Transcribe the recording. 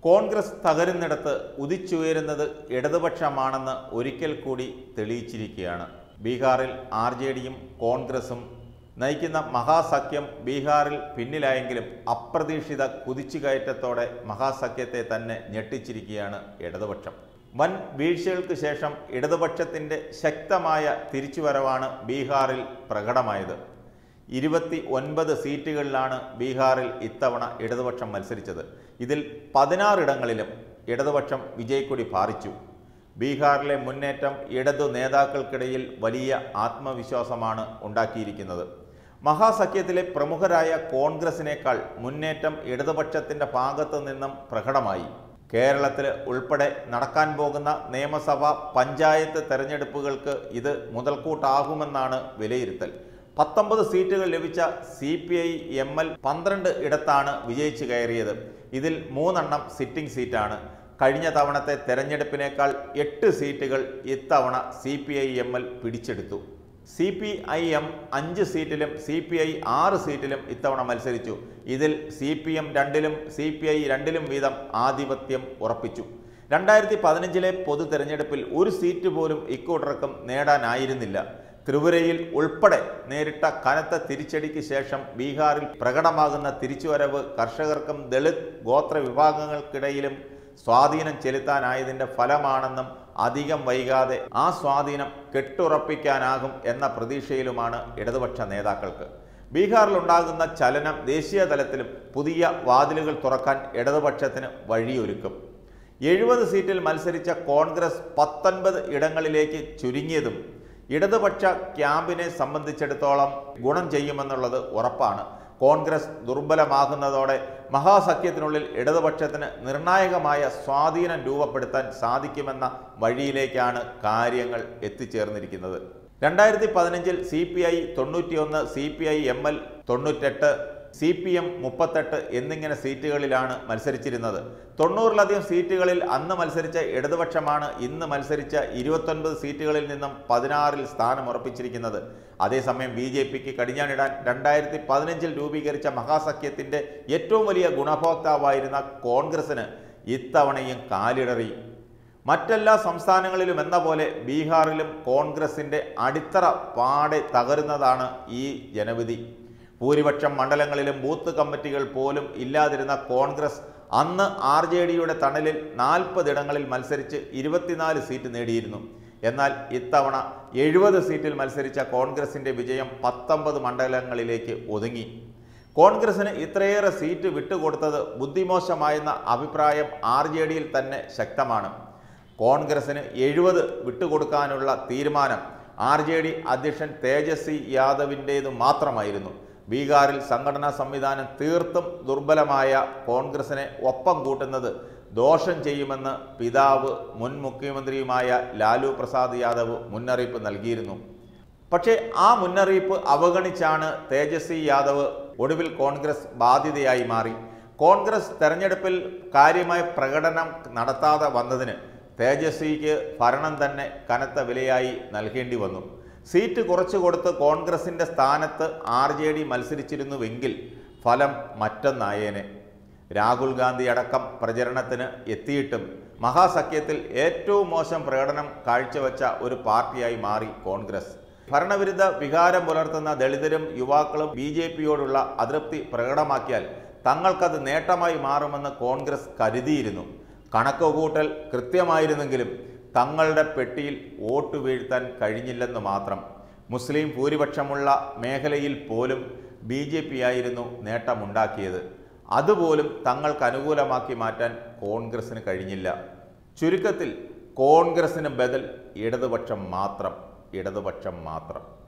കോൺഗ്രസ് തകരുന്നിടത്ത് ഉദിച്ചുയരുന്നത് ഇടതുപക്ഷമാണെന്ന് ഒരിക്കൽ കൂടി തെളിയിച്ചിരിക്കുകയാണ് ബീഹാറിൽ ആർ ജെ ഡിയും കോൺഗ്രസും നയിക്കുന്ന മഹാസഖ്യം ബീഹാറിൽ പിന്നിലായെങ്കിലും അപ്രതീക്ഷിത കുതിച്ചുകയറ്റത്തോടെ മഹാസഖ്യത്തെ തന്നെ ഞെട്ടിച്ചിരിക്കുകയാണ് ഇടതുപക്ഷം വൻ വീഴ്ചകൾക്ക് ശേഷം ഇടതുപക്ഷത്തിൻ്റെ ശക്തമായ തിരിച്ചുവരവാണ് ബീഹാറിൽ പ്രകടമായത് ഇരുപത്തി ഒൻപത് സീറ്റുകളിലാണ് ബീഹാറിൽ ഇത്തവണ ഇടതുപക്ഷം മത്സരിച്ചത് ഇതിൽ പതിനാറിടങ്ങളിലും ഇടതുപക്ഷം വിജയക്കൊടി പാറിച്ചു ബീഹാറിലെ മുന്നേറ്റം ഇടതു നേതാക്കൾക്കിടയിൽ വലിയ ആത്മവിശ്വാസമാണ് ഉണ്ടാക്കിയിരിക്കുന്നത് മഹാസഖ്യത്തിലെ പ്രമുഖരായ കോൺഗ്രസിനേക്കാൾ മുന്നേറ്റം ഇടതുപക്ഷത്തിൻ്റെ ഭാഗത്തു നിന്നും പ്രകടമായി കേരളത്തിൽ ഉൾപ്പെടെ നടക്കാൻ പോകുന്ന നിയമസഭ പഞ്ചായത്ത് തെരഞ്ഞെടുപ്പുകൾക്ക് ഇത് മുതൽക്കൂട്ടാകുമെന്നാണ് വിലയിരുത്തൽ പത്തൊമ്പത് സീറ്റുകൾ ലഭിച്ച C P I M L പന്ത്രണ്ട് ഇടത്താണ് വിജയിച്ചു കയറിയത് ഇതിൽ മൂന്നെണ്ണം സിറ്റിംഗ് സീറ്റാണ് കഴിഞ്ഞ തവണത്തെ തെരഞ്ഞെടുപ്പിനേക്കാൾ എട്ട് സീറ്റുകൾ ഇത്തവണ C P I M L പിടിച്ചെടുത്തു സി പി ഐ എം അഞ്ച് സീറ്റിലും സി പി ഐ ആറ് സീറ്റിലും ഇത്തവണ മത്സരിച്ചു ഇതിൽ സി പി എം രണ്ടിലും സി പി ഐ രണ്ടിലും വീതം ആധിപത്യം ഉറപ്പിച്ചു രണ്ടായിരത്തി പതിനഞ്ചിലെ പൊതു തെരഞ്ഞെടുപ്പിൽ ഒരു സീറ്റ് പോലും ഇക്കൂട്ടർക്കും നേടാനായിരുന്നില്ല ത്രിപുരയിൽ ഉൾപ്പെടെ നേരിട്ട കനത്ത തിരിച്ചടിക്ക് ശേഷം ബീഹാറിൽ പ്രകടമാകുന്ന തിരിച്ചുവരവ് കർഷകർക്കും ദളിത് ഗോത്ര വിഭാഗങ്ങൾക്കിടയിലും സ്വാധീനം ചെലുത്താനായതിൻ്റെ ഫലമാണെന്നും അധികം വൈകാതെ ആ സ്വാധീനം കെട്ടുറപ്പിക്കാനാകും എന്ന പ്രതീക്ഷയിലുമാണ് ഇടതുപക്ഷ നേതാക്കൾക്ക് ബീഹാറിലുണ്ടാകുന്ന ചലനം ദേശീയ തലത്തിലും പുതിയ വാതിലുകൾ തുറക്കാൻ ഇടതുപക്ഷത്തിന് വഴിയൊരുക്കും എഴുപത് സീറ്റിൽ മത്സരിച്ച കോൺഗ്രസ് പത്തൊൻപത് ഇടങ്ങളിലേക്ക് ചുരുങ്ങിയതും ഇടതുപക്ഷ ക്യാമ്പിനെ സംബന്ധിച്ചിടത്തോളം ഗുണം ചെയ്യുമെന്നുള്ളത് ഉറപ്പാണ് കോൺഗ്രസ് ദുർബലമാകുന്നതോടെ മഹാസഖ്യത്തിനുള്ളിൽ ഇടതുപക്ഷത്തിന് നിർണായകമായ സ്വാധീനം രൂപപ്പെടുത്താൻ സാധിക്കുമെന്ന വഴിയിലേക്കാണ് കാര്യങ്ങൾ എത്തിച്ചേർന്നിരിക്കുന്നത് രണ്ടായിരത്തി പതിനഞ്ചിൽ സി പി ഐ തൊണ്ണൂറ്റിയൊന്ന് C P I M L തൊണ്ണൂറ്റെട്ട് സി പി എം മുപ്പത്തെട്ട് എന്നിങ്ങനെ സീറ്റുകളിലാണ് മത്സരിച്ചിരുന്നത് തൊണ്ണൂറിലധികം സീറ്റുകളിൽ അന്ന് മത്സരിച്ച ഇടതുപക്ഷമാണ് ഇന്ന് മത്സരിച്ച ഇരുപത്തൊൻപത് സീറ്റുകളിൽ നിന്നും പതിനാറിൽ സ്ഥാനം ഉറപ്പിച്ചിരിക്കുന്നത് അതേസമയം ബി ജെ പിക്ക് കടിഞ്ഞാണിടാൻ രണ്ടായിരത്തി പതിനഞ്ചിൽ രൂപീകരിച്ച മഹാസഖ്യത്തിന്റെ ഏറ്റവും വലിയ ഗുണഭോക്താവായിരുന്ന കോൺഗ്രസിന് ഇത്തവണയും കാലിടറി മറ്റെല്ലാ സംസ്ഥാനങ്ങളിലും എന്ന പോലെ ബീഹാറിലും കോൺഗ്രസിന്റെ അടിത്തറ പാടെ തകരുന്നതാണ് ഈ ജനവിധി ഭൂരിപക്ഷം മണ്ഡലങ്ങളിലും ബൂത്ത് കമ്മിറ്റികൾ പോലും ഇല്ലാതിരുന്ന കോൺഗ്രസ് അന്ന് ആർ ജെ ഡിയുടെ തണലിൽ നാൽപ്പതിടങ്ങളിൽ മത്സരിച്ച് ഇരുപത്തിനാല് സീറ്റ് നേടിയിരുന്നു എന്നാൽ ഇത്തവണ എഴുപത് സീറ്റിൽ മത്സരിച്ച കോൺഗ്രസിന്റെ വിജയം പത്തൊമ്പത് മണ്ഡലങ്ങളിലേക്ക് ഒതുങ്ങി കോൺഗ്രസിന് ഇത്രയേറെ സീറ്റ് വിട്ടുകൊടുത്തത് ബുദ്ധിമോശമായെന്ന അഭിപ്രായം ആർ ജെ ഡിയിൽ തന്നെ ശക്തമാണ് കോൺഗ്രസിന് എഴുപത് വിട്ടുകൊടുക്കാനുള്ള തീരുമാനം ആർ ജെ ഡി അധ്യക്ഷൻ തേജസ്വി യാദവിൻ്റേത് മാത്രമായിരുന്നു ബീഹാറിൽ സംഘടനാ സംവിധാനം തീർത്തും ദുർബലമായ കോൺഗ്രസിനെ ഒപ്പം കൂട്ടുന്നത് ദോഷം ചെയ്യുമെന്ന് പിതാവ് മുൻ മുഖ്യമന്ത്രിയുമായ ലാലു പ്രസാദ് യാദവ് മുന്നറിയിപ്പ് നൽകിയിരുന്നു പക്ഷേ ആ മുന്നറിയിപ്പ് അവഗണിച്ചാണ് തേജസ്വി യാദവ് ഒടുവിൽ കോൺഗ്രസ് ബാധ്യതയായി മാറി കോൺഗ്രസ് തെരഞ്ഞെടുപ്പിൽ കാര്യമായ പ്രകടനം നടത്താതെ വന്നതിന് തേജസ്വിക്ക് ഭരണം തന്നെ കനത്ത വിലയായി നൽകേണ്ടി വന്നു സീറ്റ് കുറച്ചു കൊടുത്ത് കോൺഗ്രസിന്റെ സ്ഥാനത്ത് ആർ ജെ ഡി മത്സരിച്ചിരുന്നുവെങ്കിൽ ഫലം മറ്റൊന്നായേനെ രാഹുൽ ഗാന്ധി അടക്കം പ്രചരണത്തിന് എത്തിയിട്ടും മഹാസഖ്യത്തിൽ ഏറ്റവും മോശം പ്രകടനം കാഴ്ചവെച്ച ഒരു പാർട്ടിയായി മാറി കോൺഗ്രസ് ഭരണവിരുദ്ധ വികാരം പുലർത്തുന്ന ദളിതരും യുവാക്കളും ബി ജെ പിയോടുള്ള അതൃപ്തി പ്രകടമാക്കിയാൽ തങ്ങൾക്കത് നേട്ടമായി മാറുമെന്ന് കോൺഗ്രസ് കരുതിയിരുന്നു കണക്കുകൂട്ടൽ കൃത്യമായിരുന്നെങ്കിലും തങ്ങളുടെ പെട്ടിയിൽ വോട്ട് വീഴ്ത്താൻ കഴിഞ്ഞില്ലെന്ന് മാത്രം മുസ്ലിം ഭൂരിപക്ഷമുള്ള മേഖലയിൽ പോലും ബി ജെ പി ആയിരുന്നു നേട്ടമുണ്ടാക്കിയത് അതുപോലും തങ്ങൾക്ക് അനുകൂലമാക്കി മാറ്റാൻ കോൺഗ്രസിന് കഴിഞ്ഞില്ല ചുരുക്കത്തിൽ കോൺഗ്രസിന് ബദൽ ഇടതുപക്ഷം മാത്രം ഇടതുപക്ഷം മാത്രം